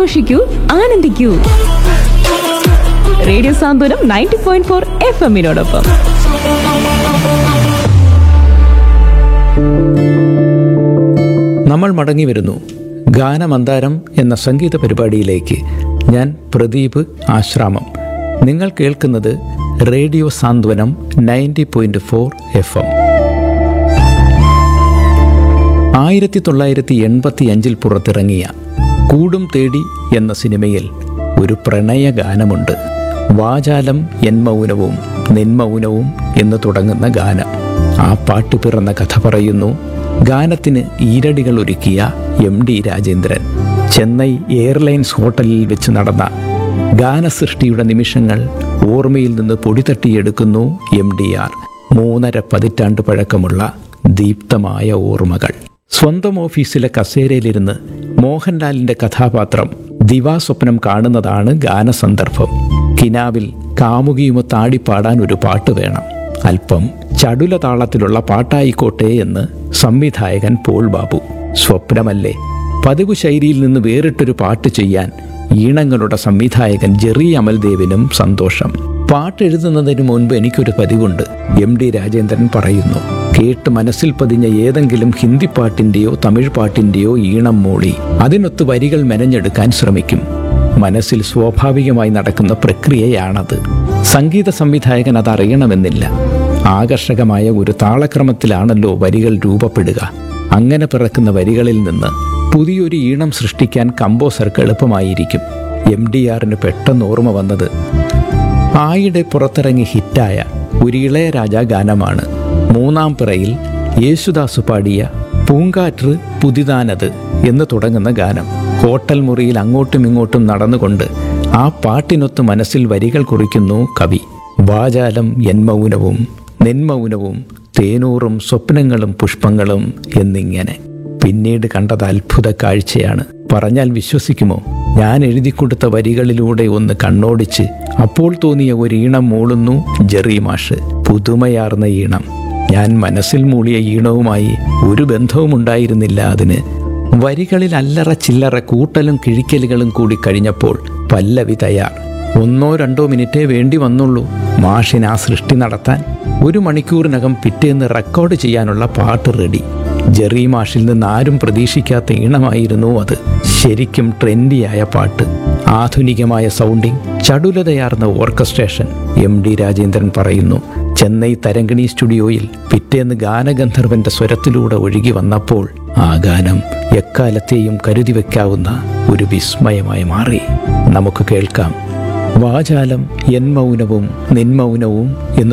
ആഘോഷിക്കൂ ആനന്ദിക്കൂ radio Santhwanam ninety point four F എമ്മിനോടൊപ്പം നമ്മൾ മടങ്ങി വരുന്നു ഗാനമന്താരം എന്ന സംഗീത പരിപാടിയിലേക്ക് ഞാൻ പ്രദീപ് ആശ്രാമം നിങ്ങൾ കേൾക്കുന്നത് radio Santhwanam ninety point four F M ആയിരത്തി തൊള്ളായിരത്തി എൺപത്തി അഞ്ചിൽ പുറത്തിറങ്ങിയ കൂടും തേടി എന്ന സിനിമയിൽ ഒരു പ്രണയ ഗാനമുണ്ട് വാചാലം എൻ മൗനവും നിൻമൗനവും എന്ന് തുടങ്ങുന്ന ഗാനം ആ പാട്ട് പിറന്ന കഥ പറയുന്നു ഗാനത്തിന് ഈരടികൾ ഒരുക്കിയ M D Rajendran Chennai Airlines ഹോട്ടലിൽ വെച്ച് നടന്ന ഗാനസൃഷ്ടിയുടെ നിമിഷങ്ങൾ ഓർമ്മയിൽ നിന്ന് പൊടിതട്ടിയെടുക്കുന്നു എം ഡി ആർ മൂന്നര പതിറ്റാണ്ട് പഴക്കമുള്ള ദീപ്തമായ ഓർമ്മകൾ സ്വന്തം ഓഫീസിലെ കസേരയിലിരുന്ന് മോഹൻലാലിന്റെ കഥാപാത്രം ദിവാസ്വപ്നം കാണുന്നതാണ് ഗാനസന്ദർഭം കിനാവിൽ കാമുകിയുമൊത്ത് ആടിപ്പാടാൻ ഒരു പാട്ട് വേണം അല്പം ചടുല താളത്തിലുള്ള പാട്ടായിക്കോട്ടെ എന്ന് സംവിധായകൻ പോൾ ബാബു സ്വപ്നമല്ലേ പതിവ് ശൈലിയിൽ നിന്ന് വേറിട്ടൊരു പാട്ട് ചെയ്യാൻ ഈണങ്ങളുടെ സംവിധായകൻ ജെറി അമൽദേവിനും സന്തോഷം പാട്ടെഴുതുന്നതിന് മുൻപ് എനിക്കൊരു പതിവുണ്ട് എം ഡി രാജേന്ദ്രൻ പറയുന്നു കേട്ട് മനസ്സിൽ പതിഞ്ഞ ഏതെങ്കിലും ഹിന്ദി പാട്ടിന്റെയോ തമിഴ് പാട്ടിന്റെയോ ഈണം മൂളി അതിനൊത്ത് വരികൾ മെനഞ്ഞെടുക്കാൻ ശ്രമിക്കും മനസ്സിൽ സ്വാഭാവികമായി നടക്കുന്ന പ്രക്രിയയാണത് സംഗീത സംവിധായകൻ അതറിയണമെന്നില്ല ആകർഷകമായ ഒരു താളക്രമത്തിലാണല്ലോ വരികൾ രൂപപ്പെടുക അങ്ങനെ പിറക്കുന്ന വരികളിൽ നിന്ന് പുതിയൊരു ഈണം സൃഷ്ടിക്കാൻ കമ്പോസർക്ക് എളുപ്പമായിരിക്കും എം ഡി ആറിന് പെട്ടെന്ന് ഓർമ്മ വന്നത് ആയിടെ പുറത്തിറങ്ങി ഹിറ്റായ ഒരു ഇളയരാജ ഗാനമാണ് മൂന്നാം പിറയിൽ യേശുദാസ് പാടിയ പൂങ്കാറ്റ് പുതിതാനത് എന്ന് തുടങ്ങുന്ന ഗാനം ഹോട്ടൽ മുറിയിൽ അങ്ങോട്ടും ഇങ്ങോട്ടും നടന്നുകൊണ്ട് ആ പാട്ടിനൊത്ത് മനസ്സിൽ വരികൾ കുറിക്കുന്നു കവി വാചാലം എൻ മൗനവും നെന്മൗനവും തേനൂറും സ്വപ്നങ്ങളും പുഷ്പങ്ങളും എന്നിങ്ങനെ പിന്നീട് കണ്ടത് അത്ഭുത കാഴ്ചയാണ് പറഞ്ഞാൽ വിശ്വസിക്കുമോ ഞാൻ എഴുതിക്കൊടുത്ത വരികളിലൂടെ ഒന്ന് കണ്ണോടിച്ച് അപ്പോൾ തോന്നിയ ഒരു ഈണം മൂളുന്നു ജെറി മാഷ് പുതുമയാർന്ന ഈണം ഞാൻ മനസ്സിൽ മൂളിയ ഈണവുമായി ഒരു ബന്ധവും ഉണ്ടായിരുന്നില്ല അതിന് വരികളിൽ അല്ലറ ചില്ലറ കൂട്ടലും കിഴിക്കലുകളും കൂടി കഴിഞ്ഞപ്പോൾ പല്ലവി തയ്യാർ ഒന്നോ രണ്ടോ മിനിറ്റേ വേണ്ടി വന്നുള്ളൂ മാഷിന് ആ സൃഷ്ടി നടത്താൻ ഒരു മണിക്കൂറിനകം പിറ്റേന്ന് റെക്കോർഡ് ചെയ്യാനുള്ള പാട്ട് റെഡി ജെറി മാഷിൽ നിന്ന് ആരും പ്രതീക്ഷിക്കാത്ത ഈണമായിരുന്നു അത് ശരിക്കും ട്രെൻഡിയായ പാട്ട് ആധുനികമായ സൗണ്ടിങ് ചടുലതയാർന്ന ഓർക്കസ്ട്രേഷൻ എം ഡി രാജേന്ദ്രൻ പറയുന്നു ചെന്നൈ തരങ്കിണി സ്റ്റുഡിയോയിൽ പിറ്റേന്ന് ഗാനഗന്ധർവന്റെ സ്വരത്തിലൂടെ ഒഴുകി വന്നപ്പോൾ ആ ഗാനം എക്കാലത്തെയും കരുതി വെക്കാവുന്ന ഒരു വിസ്മയമായി മാറി നമുക്ക് കേൾക്കാം വാചാലം എൻ മൗനവും നിൻ മൗനവും എന്ന്